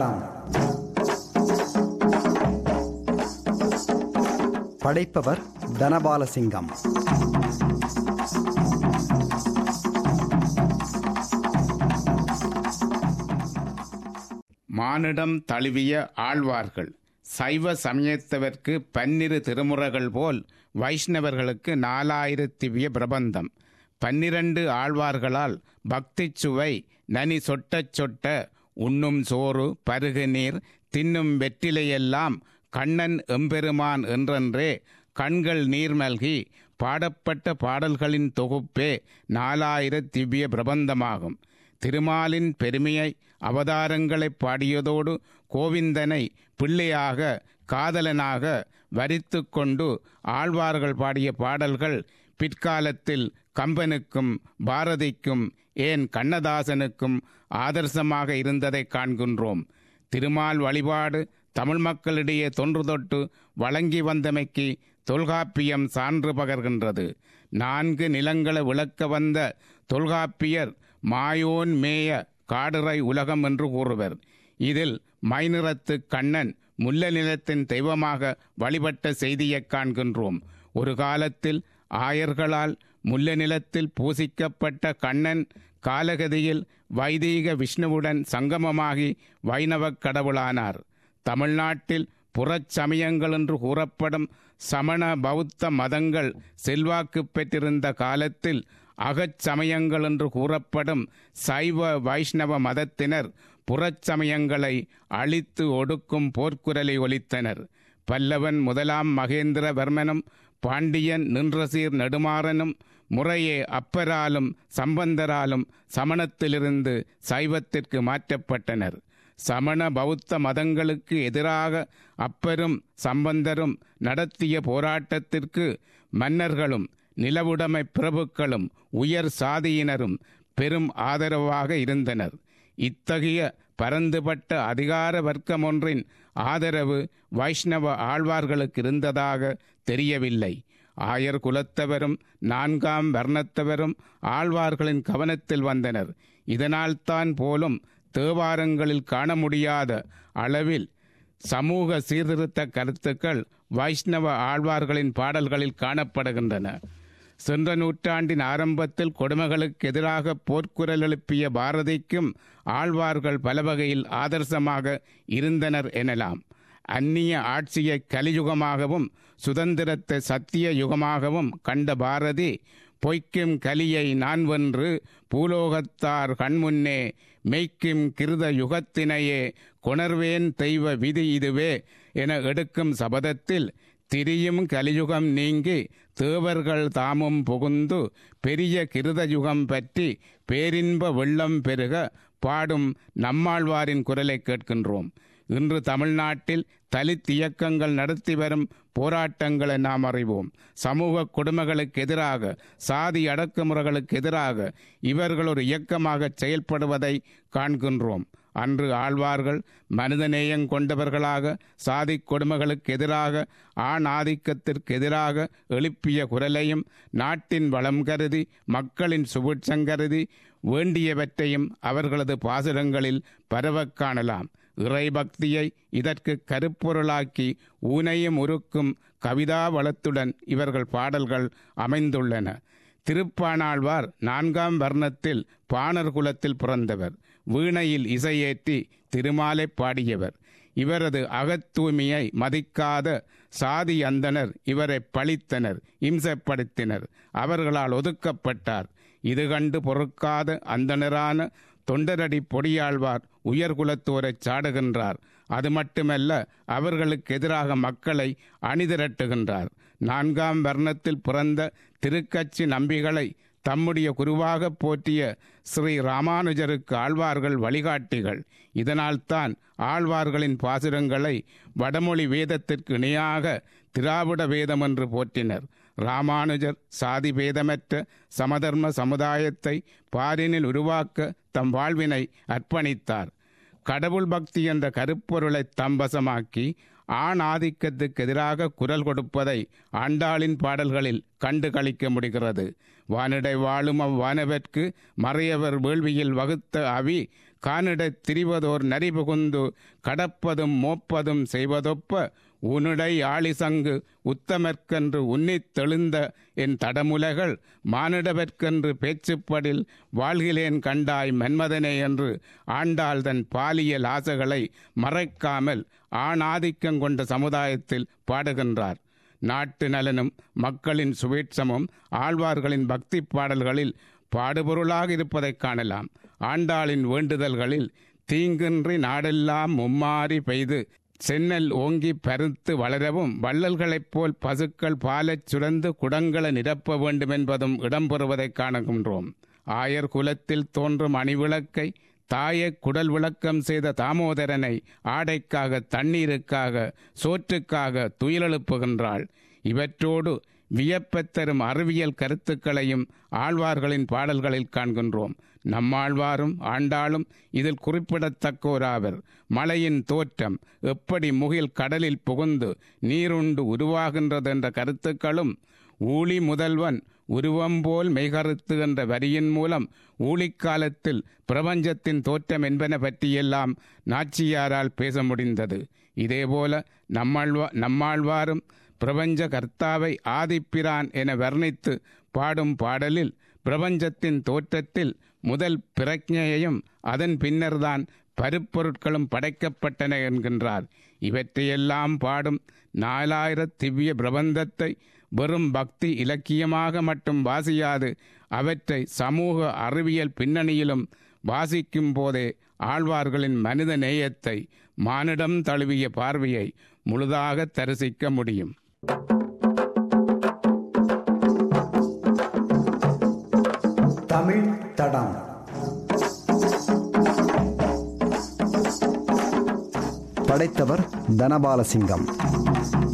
தடம் படைப்பவர் தனபாலசிங்கம் மானிடம் தழுவிய ஆழ்வார்கள் சைவ சமயத்தவர்க்கு பன்னிரு திருமுறைகள் போல் வைஷ்ணவர்களுக்கு நாலாயிரத்திவ்ய பிரபந்தம் பன்னிரண்டு ஆழ்வார்களால் பக்தி சுவை நனி சொட்டச் சொட்ட உண்ணும் சோறு பருகு நீர் தின்னும் வெற்றிலையெல்லாம் கண்ணன் எம்பெருமான் என்றென்றே கண்கள் நீர் மல்கி பாடப்பட்ட பாடல்களின் தொகுப்பே நாலாயிர திவ்ய பிரபந்தமாகும் திருமாலின் பெருமையை அவதாரங்களைப் பாடியதோடு கோவிந்தனை பிள்ளையாக காதலனாக வரித்து கொண்டு ஆழ்வார்கள் பாடிய பாடல்கள் பிற்காலத்தில் கம்பனுக்கும் பாரதிக்கும் ஏன் கண்ணதாசனுக்கும் ஆதர்சமாக இருந்ததை காண்கின்றோம் திருமால் வழிபாடு தமிழ் மக்களிடையே தொன்று தொட்டு வழங்கி வந்தமைக்கு தொல்காப்பியம் சான்று பகர்கின்றது நான்கு நிலங்களை விளக்க வந்த தொல்காப்பியர் மாயோன் மேய காடுறை உலகம் என்று கூறுவர் இதில் மைநிறத்து கண்ணன் முல்ல நிலத்தின் தெய்வமாக வழிபட்ட செய்தியைக் காண்கின்றோம் ஒரு காலத்தில் ஆயர்களால் முல்ல நிலத்தில் பூசிக்கப்பட்ட கண்ணன் காலகதியில் வைதீக விஷ்ணுவுடன் சங்கமமாகி வைணவக் கடவுளானார் தமிழ்நாட்டில் புறச்சமயங்கள் என்று கூறப்படும் சமண பௌத்த மதங்கள் செல்வாக்கு பெற்றிருந்த காலத்தில் அகச்சமயங்கள் என்று கூறப்படும் சைவ வைஷ்ணவ மதத்தினர் புறச்சமயங்களை அழித்து ஒடுக்கும் போர்க்குரலை ஒலித்தனர் பல்லவன் முதலாம் மகேந்திரவர்மனும் பாண்டியன் நின்றசீர் நெடுமாறனும் முறையே அப்பராலும் சம்பந்தராலும் சமணத்திலிருந்து சைவத்திற்கு மாற்றப்பட்டனர் சமண பௌத்த மதங்களுக்கு எதிராக அப்பரும் சம்பந்தரும் நடத்திய போராட்டத்திற்கு மன்னர்களும் நிலவுடைமை பிரபுக்களும் உயர் சாதியினரும் பெரும் ஆதரவாக இருந்தனர் இத்தகைய பரந்துபட்ட அதிகார வர்க்கம் ஒன்றின் ஆதரவு வைஷ்ணவ ஆழ்வார்களுக்கு இருந்ததாக தெரியவில்லை ஆயர் குலத்தவரும் நான்காம் வர்ணத்தவரும் ஆழ்வார்களின் கவனத்தில் வந்தனர் இதனால்தான் போலும் தேவாரங்களில் காண முடியாத அளவில் சமூக சீர்திருத்த கருத்துக்கள் வைஷ்ணவ ஆழ்வார்களின் பாடல்களில் காணப்படுகின்றன சென்ற நூற்றாண்டின் ஆரம்பத்தில் கொடுமைகளுக்கு எதிராக போர்க்குரல் எழுப்பிய பாரதிக்கும் ஆழ்வார்கள் பல வகையில் ஆதர்சமாக இருந்தனர் எனலாம் அந்நிய ஆட்சியை கலியுகமாகவும் சுதந்திரத்தை சத்திய யுகமாகவும் கண்ட பாரதி பொய்க்கும் கலியை நான் வென்று பூலோகத்தார் கண்முன்னே மெய்க்கும் கிருத யுகத்தினையே கொணர்வேன் தெய்வ விதி இதுவே என எடுக்கும் சபதத்தில் திரியும் கலியுகம் நீங்கி தேவர்கள் தாமும் புகுந்து பெரிய கிருத யுகம் பற்றி பேரின்ப வெள்ளம் பெருக பாடும் நம்மாழ்வாரின் குரலை கேட்கின்றோம் இன்று தமிழ்நாட்டில் தலித் இயக்கங்கள் நடத்தி வரும் போராட்டங்களை நாம் அறிவோம் சமூக கொடுமைகளுக்கு எதிராக சாதி அடக்குமுறைகளுக்கு எதிராக இவர்கள் ஒரு இயக்கமாக செயல்படுவதை காண்கின்றோம் அன்று ஆழ்வார்கள் மனிதநேயம் கொண்டவர்களாக சாதி கொடுமைகளுக்கு எதிராக ஆண் ஆதிக்கத்திற்கு எதிராக எழுப்பிய குரலையும் நாட்டின் வளம் கருதி மக்களின் சுபிட்சம் கருதி வேண்டியவற்றையும் அவர்களது பாசுரங்களில் பரவக் காணலாம் இறைபக்தியை இதற்கு கருப்பொருளாக்கி ஊனையும் உருக்கும் கவிதா வளத்துடன் இவர்கள் பாடல்கள் அமைந்துள்ளன திருப்பாணாழ்வார் நான்காம் வர்ணத்தில் பாணர் குலத்தில் பிறந்தவர் வீணையில் இசையேற்றி திருமாலை பாடியவர் இவரது அகத்தூய்மையை மதிக்காத சாதி அந்தனர் இவரை பழித்தனர் இம்சப்படுத்தினர் அவர்களால் ஒதுக்கப்பட்டார் இது கண்டு பொறுக்காத அந்தனரான தொண்டரடி பொடியாழ்வார் உயர்குலத்தோரைச் சாடுகின்றார் அது மட்டுமல்ல அவர்களுக்கு எதிராக மக்களை அணிதிரட்டுகின்றார் நான்காம் வர்ணத்தில் பிறந்த திருக்கட்சி நம்பிகளை தம்முடைய குருவாக போற்றிய ஸ்ரீ ராமானுஜருக்கு ஆழ்வார்கள் வழிகாட்டிகள் இதனால்தான் ஆழ்வார்களின் பாசுரங்களை வடமொழி வேதத்திற்கு இணையாக திராவிட வேதம் என்று போற்றினர் ராமானுஜர் சாதி பேதமற்ற சமதர்ம சமுதாயத்தை பாரினில் உருவாக்க தம் வாழ்வினை அர்ப்பணித்தார் கடவுள் பக்தி என்ற கருப்பொருளை தம்பசமாக்கி ஆண் ஆதிக்கத்துக்கு எதிராக குரல் கொடுப்பதை ஆண்டாளின் பாடல்களில் கண்டு கழிக்க முடிகிறது வானிடை வாழும் அவ்வானவர்க்கு மறையவர் வேள்வியில் வகுத்த அவி கானிடத் திரிவதோர் நரிபுகுந்து கடப்பதும் மோப்பதும் செய்வதொப்ப உனுடை ஆளிசங்கு உத்தமர்க்கென்று உன்னித் தெழுந்த என் தடமுலைகள் மானிடவர்க்கென்று பேச்சுப்படில் வாழ்கிலேன் கண்டாய் மன்மதனே என்று ஆண்டாள் தன் பாலியல் ஆசைகளை மறைக்காமல் ஆணாதிக்கம் கொண்ட சமுதாயத்தில் பாடுகின்றார் நாட்டு நலனும் மக்களின் சுபீட்சமும் ஆழ்வார்களின் பக்தி பாடல்களில் பாடுபொருளாக இருப்பதைக் காணலாம் ஆண்டாளின் வேண்டுதல்களில் தீங்கின்றி நாடெல்லாம் மும்மாறி பெய்து சென்னல் ஓங்கி பருத்து வளரவும் வள்ளல்களைப் போல் பசுக்கள் பாலச் சுரந்து குடங்களை நிரப்ப வேண்டும் என்பதும் இடம்பெறுவதைக் காணுகின்றோம் ஆயர் குலத்தில் தோன்றும் அணிவிளக்கை தாயை குடல் விளக்கம் செய்த தாமோதரனை ஆடைக்காக தண்ணீருக்காக சோற்றுக்காக துயிலெழுப்புகின்றாள் இவற்றோடு வியப்பத்தரும் அறிவியல் கருத்துக்களையும் ஆழ்வார்களின் பாடல்களில் காண்கின்றோம் நம்மாழ்வாரும் ஆண்டாளும் இதில் குறிப்பிடத்தக்கோராவர் மழையின் தோற்றம் எப்படி முகில் கடலில் புகுந்து நீருண்டு உருவாகின்றது என்ற கருத்துக்களும் ஊழி முதல்வன் உருவம் போல் மெய்கருத்து என்ற வரியின் மூலம் ஊழிக்காலத்தில் பிரபஞ்சத்தின் தோற்றம் என்பன பற்றியெல்லாம் நாச்சியாரால் பேச முடிந்தது இதேபோல நம்மாழ்வா நம்மாழ்வாரும் பிரபஞ்ச கர்த்தாவை ஆதிப்பிரான் என வர்ணித்து பாடும் பாடலில் பிரபஞ்சத்தின் தோற்றத்தில் முதல் பிரக்ஞையையும் அதன் பின்னர்தான் பருப்பொருட்களும் படைக்கப்பட்டன என்கின்றார் இவற்றையெல்லாம் பாடும் நாலாயிர திவ்ய பிரபந்தத்தை வெறும் பக்தி இலக்கியமாக மட்டும் வாசியாது அவற்றை சமூக அறிவியல் பின்னணியிலும் வாசிக்கும் போதே ஆழ்வார்களின் மனித நேயத்தை மானிடம் தழுவிய பார்வையை முழுதாக தரிசிக்க முடியும் தமிழ் தடம் படைத்தவர் தனபாலசிங்கம்